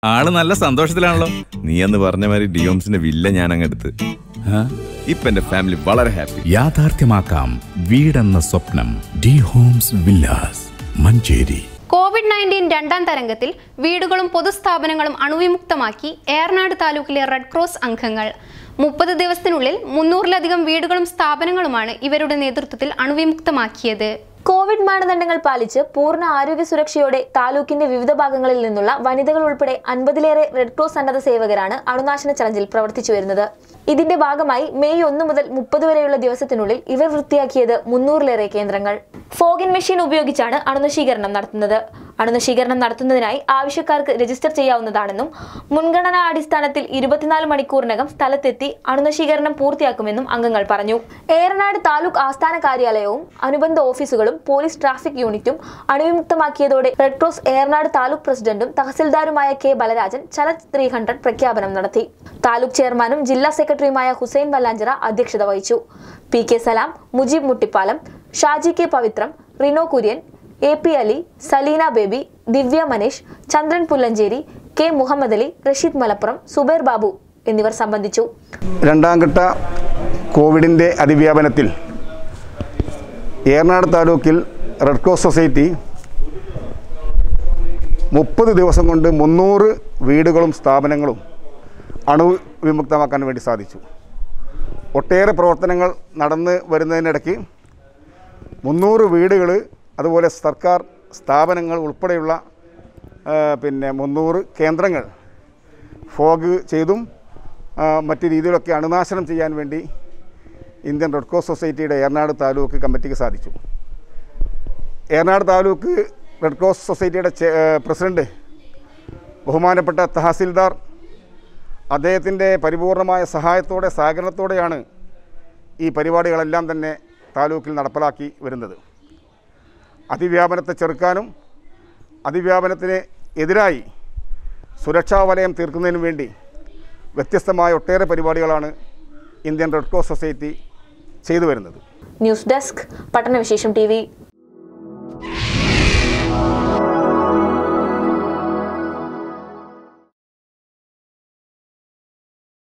ആള് നല്ല സന്തോഷത്തിലാണല്ലോ നീ എന്ന് പറഞ്ഞ മാതിരി ഡിയോംസിന്റെ വില്ല ഞാൻ അങ്ങെടുത്ത് ആ? ഇപ്പൊ എന്റെ ഫാമിലി വളരെ ഹാപ്പി യാഥാർത്ഥ്യമാക്കാം വീടെന്ന സ്വപ്നം D homes villas Manjeri covid nineteen രണ്ടാം തരംഗത്തിൽ വീടുകളും പൊതുസ്ഥാപനങ്ങളും അണുവിമുക്തമാക്കി ഏറനാട് താലൂക്കിലെ റെഡ് ക്രോസ് അംഗങ്ങൾ മുപ്പത് ദിവസത്തിനുള്ളിൽ മുന്നൂറിലധികം വീടുകളും സ്ഥാപനങ്ങളുമാണ് ഇവരുടെ നേതൃത്വത്തിൽ അണുവിമുക്തമാക്കിയത് കോവിഡ് മാനദണ്ഡങ്ങൾ പാലിച്ച് പൂർണ്ണ ആരോഗ്യ സുരക്ഷയോടെ താലൂക്കിന്റെ വിവിധ ഭാഗങ്ങളിൽ നിന്നുള്ള വനിതകൾ ഉൾപ്പെടെ അൻപതിലേറെ റെഡ് ക്രോസ് സന്നദ്ധ സേവകരാണ് അണുനാശന ചലഞ്ചിൽ പ്രവർത്തിച്ചു വരുന്നത് ഇതിന്റെ ഭാഗമായി മെയ് ഒന്ന് മുതൽ മുപ്പത് വരെയുള്ള ദിവസത്തിനുള്ളിൽ ഇവർ വൃത്തിയാക്കിയത് മുന്നൂറിലേറെ കേന്ദ്രങ്ങൾ ഫോഗിൻ മെഷീൻ ഉപയോഗിച്ചാണ് അണുനശീകരണം നടത്തുന്നത് അണുനശീകരണം നടത്തുന്നതിനായി ആവശ്യക്കാർക്ക് രജിസ്റ്റർ ചെയ്യാവുന്നതാണെന്നും മുൻഗണനാ അടിസ്ഥാനത്തിൽ ഇരുപത്തിനാല് മണിക്കൂറിനകം സ്ഥലത്തെത്തി അണുനശീകരണം പൂർത്തിയാക്കുമെന്നും അംഗങ്ങൾ പറഞ്ഞു ഏറനാട് താലൂക്ക് ആസ്ഥാന കാര്യാലയവും അനുബന്ധ ഓഫീസുകളും പോലീസ് ട്രാഫിക് യൂണിറ്റും അണുവിമുക്തമാക്കിയതോടെ റെഡ് ക്രോസ് ഏറനാട് താലൂക്ക് പ്രസിഡന്റും തഹസിൽദാരുമായ K Balarajan challenge three hundred പ്രഖ്യാപനം നടത്തി താലൂക്ക് ചെയർമാനും ജില്ലാ സെക്രട്ടറിയുമായ ഹുസൈൻ വല്ലാഞ്ചിറ അധ്യക്ഷത വഹിച്ചു P K Salam Mujeeb Muttippalam Shaji K Pavithram Rino Kurian A P Ali Saleena Baby Divya Manish Chandran Pullancheri K Muhammad Ali Rasheed Malappuram Subair Babu എന്നിവർ സംബന്ധിച്ചു രണ്ടാം ഘട്ട കോവിഡിൻ്റെ അതിവ്യാപനത്തിൽ ഏറനാട് താലൂക്കിൽ റെഡ് ക്രോസ് സൊസൈറ്റി മുപ്പത് ദിവസം കൊണ്ട് മുന്നൂറ് വീടുകളും സ്ഥാപനങ്ങളും അണു വിമുക്തമാക്കാൻ വേണ്ടി സാധിച്ചു ഒട്ടേറെ പ്രവർത്തനങ്ങൾ നടന്ന് വരുന്നതിനിടയ്ക്ക് മുന്നൂറ് വീടുകൾ അതുപോലെ സർക്കാർ സ്ഥാപനങ്ങൾ ഉൾപ്പെടെയുള്ള ആ, പിന്നെ മുന്നൂറ് കേന്ദ്രങ്ങൾ ഫോഗ് ചെയ്തും ആ, മറ്റ് രീതിയിലൊക്കെ അണുനാശനം ചെയ്യാൻ വേണ്ടി ഇന്ത്യൻ റെഡ് ക്രോസ് സൊസൈറ്റിയുടെ ഏറനാട് താലൂക്ക് കമ്മിറ്റിക്ക് സാധിച്ചു ഏറനാട് താലൂക്ക് റെഡ് ക്രോസ് സൊസൈറ്റിയുടെ ചെ- ഏ, പ്രസിഡന്റ് ബഹുമാനപ്പെട്ട തഹസിൽദാർ അദ്ദേഹത്തിൻ്റെ പരിപൂർണമായ സഹായത്തോടെ സഹകരണത്തോടെയാണ് ഈ പരിപാടികളെല്ലാം തന്നെ താലൂക്കിൽ നടപ്പിലാക്കി വരുന്നത് അതിവ്യാപനത്തെ ചെറുക്കാനും അതിവ്യാപനത്തിന് എതിരായി സുരക്ഷാ വലയം തീർക്കുന്നതിനും വേണ്ടി വ്യത്യസ്തമായ ഒട്ടേറെ പരിപാടികളാണ് ഇന്ത്യൻ റെഡ് ക്രോസ് സൊസൈറ്റി ചെയ്തു വരുന്നത് ന്യൂസ് ഡെസ്ക് പട്ടണവിശേഷം ടി